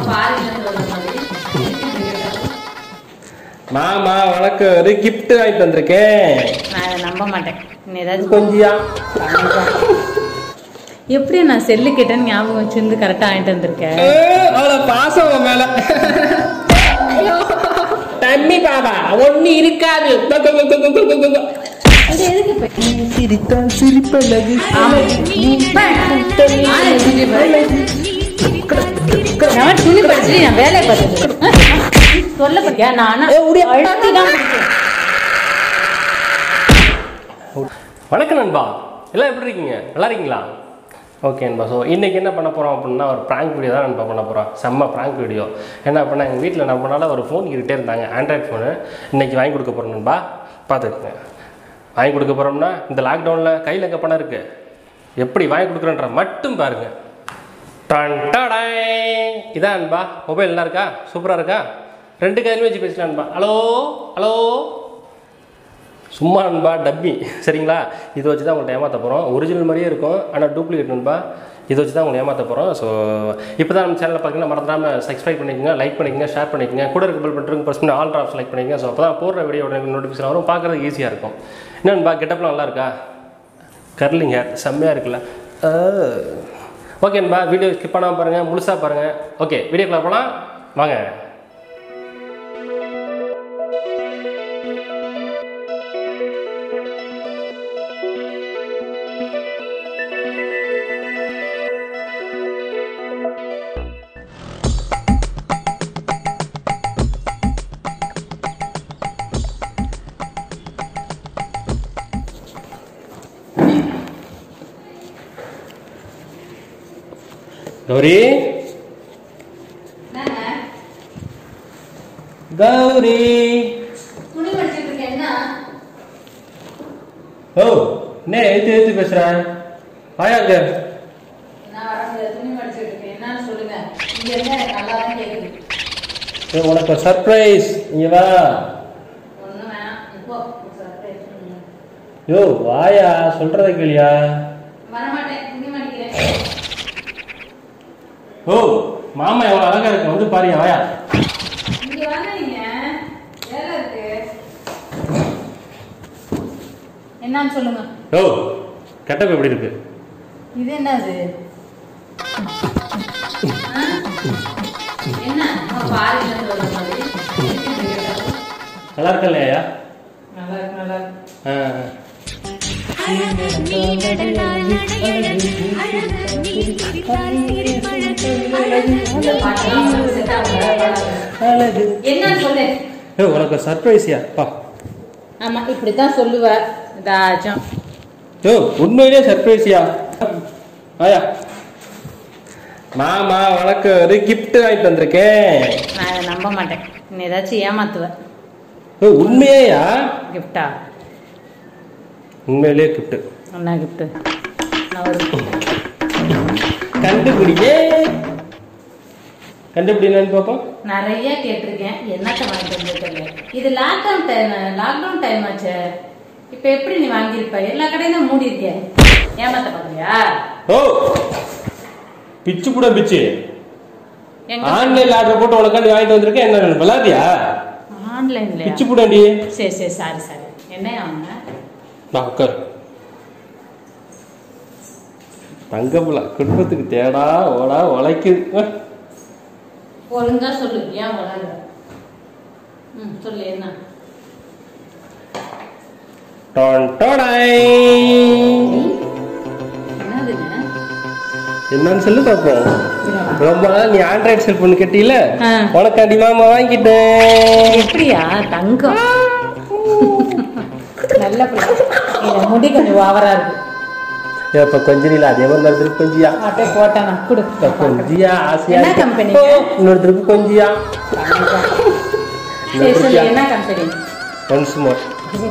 மாமா உனக்கு ஒரு gift வாங்கிட்டு வந்திருக்கேன் நான் அதை நம்ப மாட்டேன் நீ ஏதாச்சும் கொஞ்சியா எப்படி நான் செல்லு கேட்டேன்னு ஞாபகம் வச்சிருந்து கரெக்டா வாங்கிட்டு வந்திருக்கேன் அவ்வளோ பாசம் உன் மேல தம்பி பாபா ஒண்ணு இருக்காது சிரித்தால் சிரிப்பல்லது நான் துணி படிச்சு நான் வேலையை பார்த்தது சொல்ல பத்தியா நான் ஏய், உடைய- அழுத்தி தான் பிடிச்சேன். வணக்கம் நண்பா எல்லாம் எப்படி இருக்கீங்க நல்லா இருக்கீங்களா ஓகே நண்பா ஸோ இன்றைக்கி என்ன பண்ண போகிறோம் அப்படின்னா ஒரு ப்ராங்க் வீடியோ தான் நண்பா பண்ண போகிறோம் செம்ம ப்ராங்க் வீடியோ என்ன அப்படின்னா எங்கள் வீட்டில் என்ன பண்ணாலும் ஒரு ஃபோன் கிட்டே இருந்தாங்க ஆண்ட்ராய்ட் ஃபோனு இன்றைக்கி வாங்கி கொடுக்க போகிறோம் நண்பா பார்த்துக்குங்க வாங்கி கொடுக்க போகிறோம்னா இந்த லாக்டவுனில் கையில் எங்கே பணம் இருக்குது எப்படி வாங்கி கொடுக்குறோன்ற மட்டும் பாருங்கள் டன் டடாய். இதான் அன்பா மொபைல் நல்லா இருக்கா சூப்பராக இருக்கா ரெண்டு கையிலுமே வச்சு பேசலாம் அன்பா ஹலோ ஹலோ சும்மா நண்பா டப்பி சரிங்களா இதை வச்சு தான் உங்கள்ட்ட ஏமாற்ற போகிறோம் ஒரிஜினல் மாதிரியே இருக்கும் ஆனால் டூப்ளிகேட் நண்பா இதை வச்சு தான் உங்களை ஏமாற்ற போகிறோம் ஸோ இப்போ தான் நம்ம சேனலில் பார்த்தீங்கன்னா மறந்துடாமல் சப்ஸ்கிரைப் பண்ணிக்கோங்க லைக் பண்ணிக்கோங்க ஷேர் பண்ணிக்கோங்க கூட இருக்க பெல் பண்ணுறதுக்கு ப்ரெஸ் பண்ணி ஆல் ட்ராப்ஸ் லைக் பண்ணிக்கோங்க ஸோ அப்போ தான் போடுற வீடியோட நோட்டிஃபிகேஷன் வரும் பார்க்குறதுக்கு ஈஸியாக இருக்கும் என்ன நண்பா கெட்டப்லாம் நல்லா இருக்கா கர்லிங் ஹேர் செம்மையாக இருக்குல்ல ஓகே நண்பா வீடியோ ஸ்கிப் பண்ணாமல் பாருங்கள் முழுசாக பாருங்கள் ஓகே வீடியோக்குள்ள போகலாம் வாங்க கௌரி கௌரி துணி படிச்சிட்டு இருக்கேன் என்ன ஓ என்ன எழுத்து எழுத்து பேசுகிறேன் வாயாங்க நான் வர முடியாது துணி படிச்சிட்டு இருக்கேன் என்னன்னு சொல்லுங்க இங்க இருந்தா எனக்கு நல்லா தான் கேக்குது ஏய், உனக்கு ஒரு சர்ப்ரைஸ் இங்கே வா ஒண்ணும் வேணாம் இப்போ surprise பண்ணுங்க. யோ வாயா சொல்கிறத கேளியா வரமாட்டேன் துணி மடிக்கிறேன் ஓ மாமா எவ்வளோ அழகா இருக்கு வந்து பாருங்க வாயா இங்க வாங்க நீங்க வேலை இருக்கு என்னன்னு சொல்லுங்க ஓ கெட்டப் எப்படி இருக்கு இது என்னது ஆ? என்ன நம்ம பாருங்க சொல்ற மாதிரி நல்லா இருக்கா இல்லையா நல்லா இருக்கு நல்லா இருக்கு ஆ இந்த பாட்டெல்லாம் உங்களுக்கு set ஆகுதா? அழகு என்னன்னு சொல்லு ஏ உனக்கு ஒரு சர்ப்ரைஸ்யா பா ஆமா இப்படித்தான் சொல்லுவ ஏதாச்சும் யோ உண்மையிலே சர்ப்ரைஸ்யா ஆயா மாமா உனக்கு ஒரு gift வாங்கிட்டு வந்திருக்கேன் நான் அதை நம்ப மாட்டேன் நீ ஏதாச்சும் ஏமாத்துவ ஓ உண்மையேயா கிஃப்டா உண்மையிலே gift என்ன கிஃப்ட் நான் ஒரு கண்டுபிடியே கண்டுபிடினு பார்ப்போம் நிறைய கேட்டிருக்கேன் என்னத்த வாங்கிட்டு வந்திருக்கல இது லாக்டவுன் டைம் லாக்டவுன் டைம் ஆச்சு இப்ப எப்படி நீ வாங்கியிருப்ப எல்லா கடையும் தான் மூடி இருக்கிய ஏமாத்த பாக்குறியா ஓ பிச்சு கூட பிச்சு எங்க ஆன்லைன்ல ஆர்டர் போட்டு உனக்காண்டி வாங்கிட்டு வந்திருக்கேன் என்ன விளாதியா ஆன்லைன்ல பிச்சு புடாண்டி சரி சரி சாரி சாரி என்ன வாங்க வா உட்கார் தங்கப்புல குடும்பத்துக்கு தேடா ஓடா உழைக்குது அஹ். ஒழுங்கா சொல்லு ஏன் வளர ம் சொல்லு என்ன டொன் டொடாய். என்னதுங்க என்னன்னு சொல்லி பார்ப்போம் ரொம்ப நாள் நீ ஆண்ட்ராய்டு செல்போன் கேட்டீல ஆ. உனக்காண்டி மாமா வாங்கிட்டேன் எப்படியா தங்கம் நல்ல பிள்ளை இந்த முடி கொஞ்சம் ஓவரா இருக்கு இப்ப கொஞ்சம் அதே மாதிரி நடந்துருக்கு கொஞ்சியா அப்படியே போட்டானா குடு இப்ப கொஞ்சியா ஆசையா என்ன இருக்கு. கம்பெனிங்க? இன்னொருத்தருக்கு கொஞ்சியா சரி சொல்லு என்ன கம்பெனி ஒன்ஸ் மோர்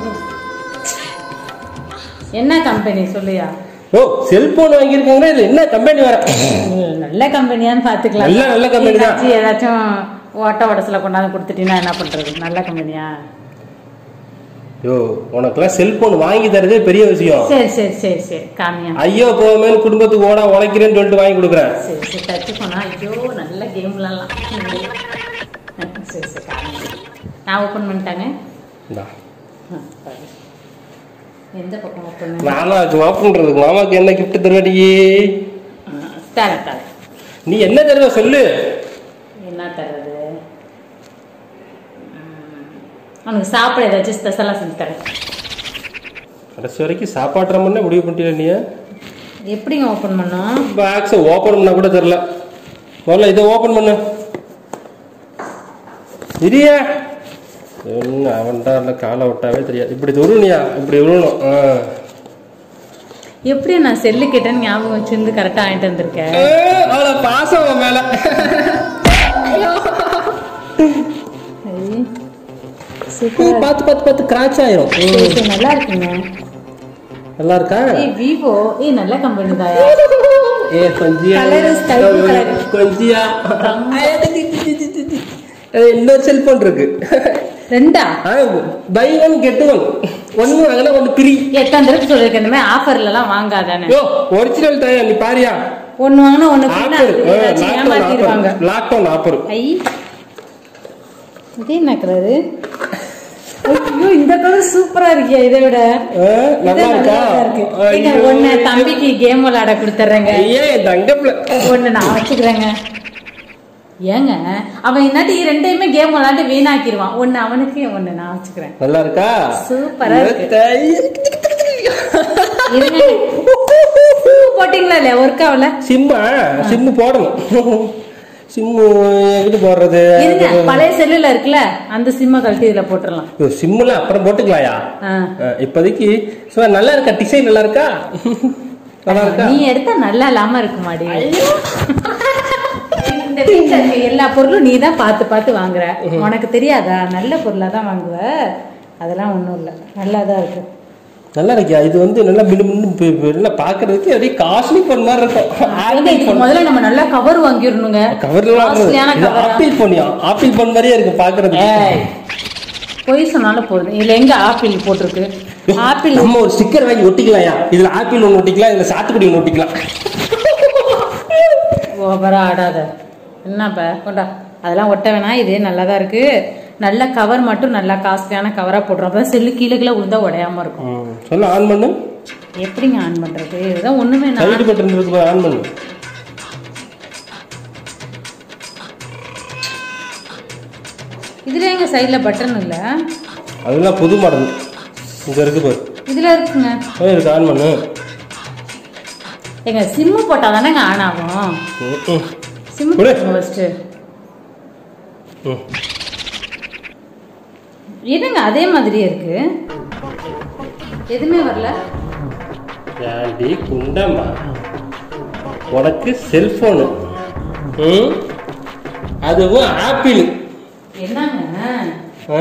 என்ன கம்பெனி சொல்லுயா ஓ செல்போன் வாங்கியிருக்காங்க இதுல என்ன கம்பெனி வர ம், நல்ல கம்பெனியான்னு பாத்துக்கலாம் நல்ல, நல்ல company தான். ஏதாச்சும் ஏதாச்சும் ஓட்ட உடசுல கொண்டாந்து கொடுத்துட்டீங்கன்னா என்ன பண்றது நல்ல கம்பெனியா யோ உனக்கெல்லாம் செல்போன் வாங்கி தரதே பெரிய விஷயம் சரி சரி சரி சரி காமியா ஐயோ போமே குடும்பத்துக்கு ஓடா உழைக்கிறேன்னு சொல்லிட்டு வாங்கி கொடுக்குறேன் சரி சரி டச்சு போனா ஐயோ நல்ல கேம் விளாடலாம் சரி சரி காமியா நான் ஓப்பன் பண்ணிட்டாங்க இந்தா. ஆ, பாரு. எந்த பக்கம் ஓப்பன் மாமாவுக்கு ஓப்பன்றதுக்கு மாமாவுக்கு என்ன கிஃப்ட் தருவடி தர தர நீ என்ன தருவ சொல்லு என்ன தர்றது ம், உனக்கு சாப்பிட ஏதாச்சும் ஸ்பெஷலாக செஞ்சு தரேன் கடைசி வரைக்கும் சாப்பாட்டுற முன்னே முடிவு பண்ணிட்டியா நீ எப்படிங்க ஓப்பன் பண்ணோம் பாக்ஸை ஓப்பன் பண்ண கூட தெரில முதல்ல இதை ஓப்பன் பண்ணு இரியா என்ன அவன்டா இல்லை காலை விட்டாவே தெரியாது இப்படி உருவனியா இப்படி உருவணும் ஆ. எப்படி நான் செல்லு கேட்டேன்னு ஞாபகம் வச்சிருந்து கரெக்டாக வாங்கிட்டு வந்திருக்கேன் ஏ, அவ்வளோ பாசம் அவன் மேல ஐ, சூப்பரா பார்த்து பார்த்து பார்த்து கிராச் ஆயிரும் சரி, சரி, நல்லா இருக்குங்க நல்லா இருக்கா ஏய் விவோ ஏய் நல்ல கம்பெனி தாயா ஏ கொஞ்சியா Colour is type colour. கொஞ்சியா இன்னொரு செல்போன் இருக்கு ரெண்டா பை ஒன் கெட் ஒன் ஒன்னு வாங்கினா ஒன்னு பிரி எத்தனை தடவை சொல்லிருக்கேன் இந்த மாதிரி ஆஃபர்ல எல்லாம் வாங்காதானே யோ ஒரிஜினல் தாயா நீ பாரியா ஒண்ணு வாங்கினா ஒண்ணு ஆஃபர் ஏதாச்சும் ஏமாத்திடுவாங்க லாக்டவுன் ஆஃபர் ஐ இது என்ன கலரு ஐயோ இந்த கலர் சூப்பரா இருக்கியா இதை விட இது நல்லா இருக்கா நல்லா இருக்கு ஏங்க, ஒண்ணு தம்பிக்கு கேம் விளையாட கொடுத்துட்றேங்க ஐயே தங்கப்பில் ஒண்ணு நான் வச்சுக்கிறேங்க ஏங்க அவன் இன்னாட்டி ரெண்டையுமே கேம் விளையாண்டு வீணாக்கிடுவான் ஒண்ணு அவனுக்கு ஒண்ணு நான் வச்சுக்கிறேன் நல்லா இருக்கா சூப்பரா இருக்கு தாய். இருங்க. போட்டீங்களா இல்லையா ஒர்க் ஆகல சிம்மா சிம்மு போடணும் சிம்மு எங்கிட்டு போடுறது இருங்க பழைய செல்லுல இருக்குல்ல அந்த சிம்ம கழட்டி இதுல போட்டுடலாம் ஐயோ, சிம்முல அப்புறம் போட்டுக்கலாயா ஆ. அஹ், இப்போதைக்கு சும்மா நல்லா இருக்கா டிசைன் நல்லா இருக்கா நல்லா இருக்கா நீ எடுத்தா நல்லா இல்லாம இருக்கு மாடி இந்த வீட்டுல இருக்க எல்லா பொருளும் நீ தான் பார்த்து பார்த்து வாங்குற உனக்கு தெரியாதா நல்ல பொருளா தான் வாங்குவ அதெல்லாம் ஒண்ணும் இல்ல நல்லா தான் இருக்கு நல்லா இருக்கியா இது வந்து நல்லா மினு மினு பி- பி- நல்லா பாக்குறதுக்கு அப்படியே காஸ்ட்லி பண்ண மாதிரி இருக்கும் ஏங்க, இதுக்கு முதல்ல நம்ம நல்லா கவர் வாங்கிடணுங்க கவர்லாம் Costly-யான இது cover-ஆ? ஆப்பிள் போனியா ஆப்பிள் பண் மாதிரியே இருக்கு பாக்குறதுக்கு ஏய், பொய் சொன்னாலும் போதும் இதுல எங்க ஆப்பிள் போட்டிருக்கு ஆப்பிள் நம்ம ஒரு ஸ்டிக்கர் வாங்கி ஒட்டிக்கலாம்யா இதுல ஆப்பிள் ஒன்று ஒட்டிக்கலாம் இதுல சாத்துக்குடி ஒன்று ஒட்டிக்கலாம் ஓவரா ஆடாத என்னப்ப கொண்டா அதெல்லாம் ஒட்ட வேணாம் இதே நல்லா தான் இருக்கு நல்ல கவர் மட்டும் நல்லா காஸ்ட்லியான கவரா போட்டுரும் அப்பதான் செல்லு கீழே கீழே விழுந்தா உடையாம இருக்கும் ம், சொல்ல ஆன் பண்ணு எப்படிங்க ஆன் பண்றது இதுதான் ஒண்ணுமே நான் சைடு பட்டன் இருக்கு ஆன் பண்ணு இதுல எங்க சைடுல பட்டன் இல்ல அதெல்லாம் புது மாடல் இங்க இருக்கு பாரு இதுல இருக்குங்க ஏய், இருக்கு ஆன் பண்ணு எங்க சிம்மு போட்டா தானேங்க ஆன் ஆகும் ம், ம். சிம்மு கொடு. போடுங்க ஃபர்ஸ்ட் ம். என்னங்க அதே மாதிரியே இருக்கு எதுவுமே வரல ஏண்டி குண்டம்மா உனக்கு செல்போனு ம் அதுவும் ஆப்பிள் என்னங்க ஆ?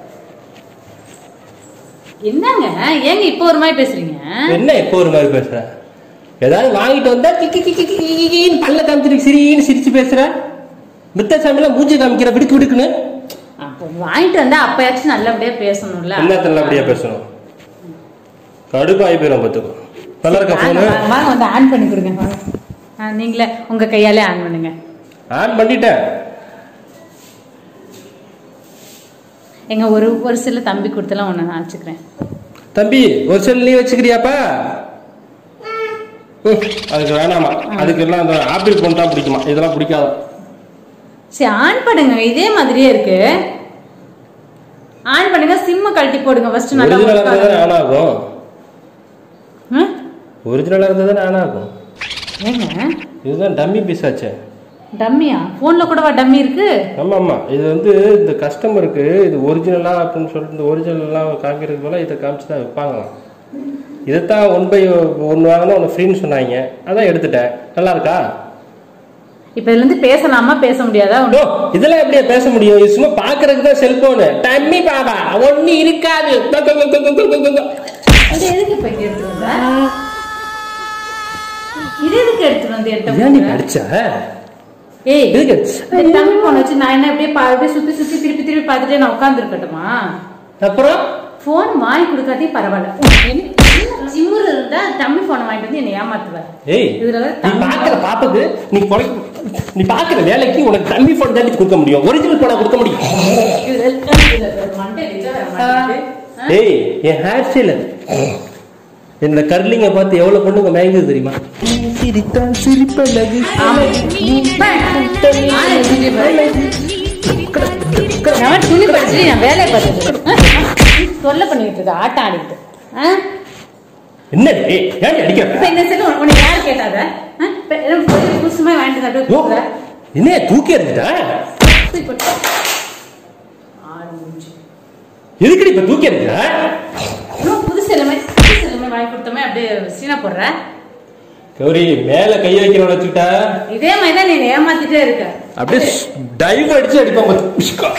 என்னங்க ஏங்க இப்போ ஒரு மாதிரி பேசுறீங்க என்ன இப்போ ஒரு மாதிரி பேசுற ஏதாவது வாங்கிட்டு வந்தா கிக்கி கிக்கி கிக்கி கிக்கின்னு பல்ல காமிச்சிட்டு சிரின்னு சிரிச்சு பேசுற மித்த சாமியெல்லாம் மூஞ்சி காமிக்கிற விடுக்கு விடுக்குன்னு அப்போ வாங்கிட்டு வந்தா அப்பயாச்சும் நல்லபடியா பேசணும்ல என்னத்தில் அப்படியே பேசணும் கடுப்பாகி போயிடும் பார்த்துக்கோ நல்லா இருக்கா வாங்க, ஃபோனு வாங்க, வாங்க வந்து ஆன் பண்ணி கொடுங்க வாங்க. ஆ, நீங்களே உங்க கையாலே ஆன் பண்ணுங்க ஆன் பண்ணிட்டேன் எங்க ஒரு ஒரு சில தம்பி கொடுத்தலாம் ஒன்று நான் வச்சுக்கிறேன் தம்பி ஒரு செல் நீ வச்சுக்கிறியாப்பா ம், அதுக்கு வேணாமா அதுக்கு எல்லாம் அந்த ஆப்பிள் போன் தான் பிடிக்குமா இதெல்லாம் பிடிக்காது சரி ஆன் பண்ணுங்க இதே மாதிரியே இருக்கு ஆன் பண்ணுங்க சிம்ம கழட்டி போடுங்க ஃபர்ஸ்ட் நல்லா ஒரிஜினலாக work இருந்தால் ஆகும். தானே ஆன் ஆகும் ஆ? ஒரிஜினலாக இருந்தால் தானே ஆன் ஆகும் ஏங்க இதுதான் டம்மி பீஸ் ஆச்சே டம்மியா போன்ல கூடவா டம்மி இருக்கு ஆமா ஆமா இது வந்து இந்த கஸ்டமருக்கு இது ஒரிஜினலா அப்படின்னு சொல்லிட்டு இந்த ஒரிஜினல்லாம் காமிக்கிறதுக்கு போல இதை காமிச்சு தான் விற்பாங்களாம் இதைத்தான் ஒன் பை ஒன்று வாங்கினா ஒன்று ஃப்ரீன்னு சொன்னாங்க அதான் எடுத்துட்டேன் நல்லா இருக்கா இப்ப இதுல இருந்து பேசலாமா பேச முடியாதா ஓ இதெல்லாம் எப்படியா பேச முடியும் இது சும்மா பாக்குறதுக்கு தான் செல்போனு டம்மி பாபா ஒண்ணு இருக்காது கொ, கொ, கொ, கொ, கொ, கொ, கொ, கொ. அது எதுக்கு இப்ப இங்க எடுத்துட்டு வந்த இது எதுக்கு எடுத்துட்டு வந்து ஏன் நீ எடுத்த அடிச்ச ஏய் எதுக்கு அடிச்ச? இந்த தமிழ் போன் வச்சு நான் என்ன அப்படியே பா- அப்படியே சுத்தி சுத்தி திருப்பி திருப்பி பார்த்துட்டே நான் உட்கார்ந்து இருக்கட்டுமா அப்புறம் ஃபோன் வாங்கி கொடுக்காதே பரவாயில்ல உனக்கு என்ன என்ன திமிரு இருந்தா தம்பி ஃபோனை வாங்கிட்டு வந்து என்னை ஏமாத்துவ ஏய் இதுல வேற நீ தம்பி பாக்குற பாப்புக்கு நீ குறைக்க நீ பாக்குற வேலைக்கு உனக்கு தம்பி போன் தான் கொடுக்க முடியும் ஒரிஜினல் போனா கொடுக்க முடியும் இதுல இதுல வேற மண்டை நிஜம் வர மாட்டேங்குது. ஆ? ஏய் என் ஹேர் ஸ்டைல் இந்த கர்லிங்க பார்த்து எவ்வளவு பொண்ணுங்க மயங்குது தெரியுமா சிரித்தால் சிரிப்பழகு ஆமா. ஆளை துணி பாரு. நான் துணி படிச்சுட்டு நான் வேலையை பார்த்துட்டு தொல்லை பண்ணிட்டு இருக்க ஆட்டம் ஆடிட்டு ஆ? என்ன ஏய் ஏன் இப்ப அடிக்கிற இந்த செல்லு உனக்கு யார் கேட்டாத ஆ? இப்ப என்ன புது- புதுசுமா வாங்கிட்டு வந்து அப்படியே யோ, கொடுக்குற? என்ன தூக்கி எறிஞ்சிட்டா தூக்கி போட்டு. ஆறு மூஞ்சி. எதுக்குடி இப்ப தூக்கி எறிஞ்சிட்டா இன்னும் புது செல்லுமே புது செல்லுமே வாங்கி கொடுத்தோமே அப்படியே சீனா போடுற கௌரி மேல கை வைக்கிறவன வச்சுக்கிட்டா இதே மாதிரி தான் நீ என்னை ஏமாத்திட்டே இருக்க அப்படியே டைவ் அடிச்சு அடிப்பான் பாரு. உஷ்கா.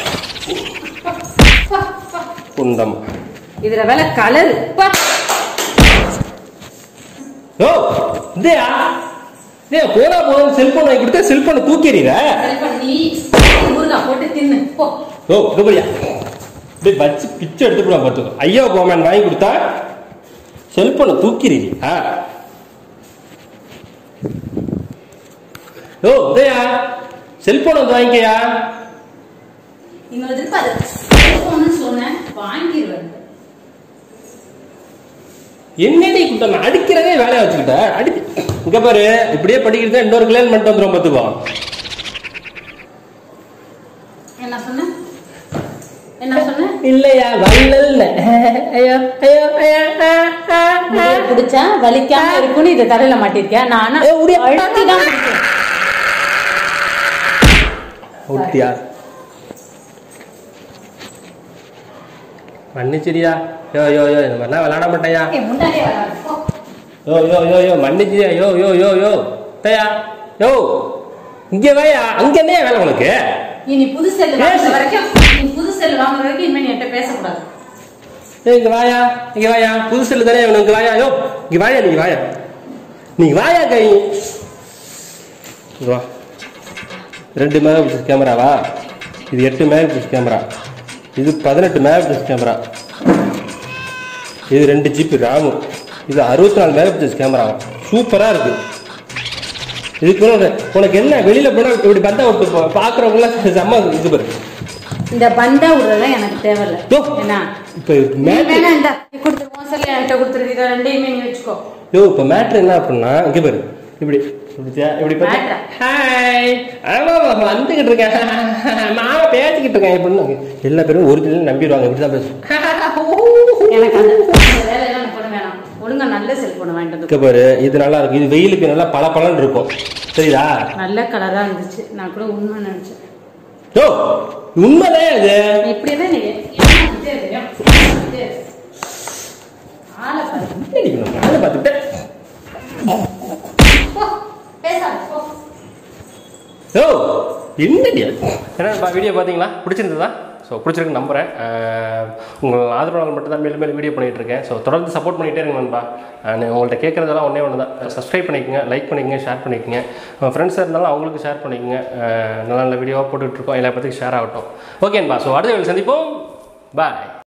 குண்டம் இதுல வேலை கலர் ஓ இதையா இதே போனா போதும் செல்போன் வாங்கி கொடுத்தா செல்போனை தூக்கி எறிகிற நீ ஊறுகாய் போட்டு தின்னு போ ஓ இதுபடியா அப்படியே வச்சு பிச்சை எடுத்து போலாம் பார்த்துக்கோ ஐயோ போமேன் வாங்கி கொடுத்தா செல்போனை தூக்கிறீங்க ஆ ஓ இதையா செல்போன் வந்து வாங்கிக்கயா இன்னொரு திருப்பி அது போன்னு சொன்னேன் வாங்கிடுவேன் என்னடி குட்ட நான் அடிக்கிறதே வேலையை வச்சுக்கிட்ட அடி இங்க பாரு இப்படியே படிக்கிறதா இன்னொரு கல்யாணம் பண்ணிட்டு வந்துடும் பார்த்துக்கோ என்ன சொன்ன என்ன சொன்ன இல்லையா வள்ளல் ஐயோ ஐயோ ஐயோ உங்களுக்கு பிடிச்சா வலிக்காம இருக்கும்னு இதை தலையில மாட்டிருக்கியா நானா ஏய், உடைய- அழுத்தி தான் பிடிக்கும். ஒட்டியா மன்னிச்சிரியா யோ யோ யோ இந்த மாதிரிலாம் விளாட மாட்டேயா ஏய், முன்னாடியே வராது. போ. யோ யோ யோ யோ மன்னிச்சிரியா யோ யோ யோ யோ தயா யோ இங்க வாயா அங்க என்னையா வேலை உனக்கு இனி புது செல் வாங்குற பேசு. வரைக்கும் நீ புது செல் வாங்குற வரைக்கும் இனிமே நீ என்கிட்ட பேசக்கூடாது ஏய், இங்க வாயா இங்க வாயா புது செல்லு தானே வேணும் இங்க வாயா யோ இங்க வாயா நீங்க வாயா நீங்க வாயா கை இங்க வா ரெண்டு மெகா பிக்சல் கேமராவா இது எட்டு மெகா பிக்சல் கேமரா இது பதினெட்டு மெகா பிக்சல் கேமரா இது ரெண்டு ஜிபி ராமு இது அறுபத்தி நாலு மெகா பிக்சல் கேமரா சூப்பரா இருக்கு இதுக்கு மேல உனக்கு- உனக்கு என்ன வெளியில போனா இப்படி பந்தா விட்டு போ- பாக்குறவங்களாம் செம்ம இது பாரு இந்த பந்தா விடுறதுலாம் எனக்கு தேவையில்ல யோ. என்ன இப்ப நீ மேட்ரு வேணா இந்த கொடுத்துருவோம் செல்ல என்கிட்ட கொடுத்துருக்கு இதை ரெண்டையுமே நீ வச்சுக்கோ யோ இப்ப மேட்ரு என்ன அப்படின்னா இங்க பாரு இப்படி இப்படியா? இப்படி Matter ஆ? ஹாய் ஆமா ஆமா, வந்துகிட்டு இருக்கேன் நான் பேசிக்கிட்டு இருக்கேன் இப்படின்னு எல்லா பேரும் ஒரிஜினல் நம்பிடுவாங்க இப்படிதான் பேசுவோம் எனக்கு அந்த அந்த வேலையெல்லாம் எனக்கு பண்ண வேணாம் ஒழுங்கா நல்ல செல்போனை வாங்கிட்டு வந்து இங்க பாரு இது நல்லா இருக்கும் இது வெயிலுக்கு நல்லா பல இருக்கும் சரிதா நல்ல கலரா இருந்துச்சு நான் கூட உண்மை நினைச்சேன் யோ உண்மைதான் அது நீ இப்படியேதான் நீ ஏமாத்திட்டே இரு, ஏமாத்திட்டே இரு. ஆளை பாரு. என்னடி இவன் வேலை பார்த்துக்கிட்டு போ, பேசாத, போ. யோ என்னடி அது? என்னப்பா வீடியோ பார்த்தீங்களா பிடிச்சிருந்ததா ஸோ பிடிச்சிருக்கு நம்புறேன் அஹ், உங்கள் ஆதரவாளர் மட்டும் தான் மேலும் மேலும் வீடியோ பண்ணிகிட்டு இருக்கேன் ஸோ தொடர்ந்து சப்போர்ட் பண்ணிகிட்டே இருங்க நண்பா நான் உங்கள்கிட்ட கேட்குறதெல்லாம் ஒன்றே ஒன்று தான் சப்ஸ்கிரைப் பண்ணிக்கோங்க லைக் பண்ணிக்கங்க ஷேர் பண்ணிக்கங்க உங்கள் ஃப்ரெண்ட்ஸாக இருந்தாலும் அவங்களுக்கு ஷேர் பண்ணிக்கங்க அஹ், நல்ல நல்ல வீடியோவாக போட்டுட்ருக்கோம் எல்லா பற்றியும் ஷேர் ஆகட்டும் ஓகேன்பா ஸோ அடுத்த வேலை சந்திப்போம் பாய்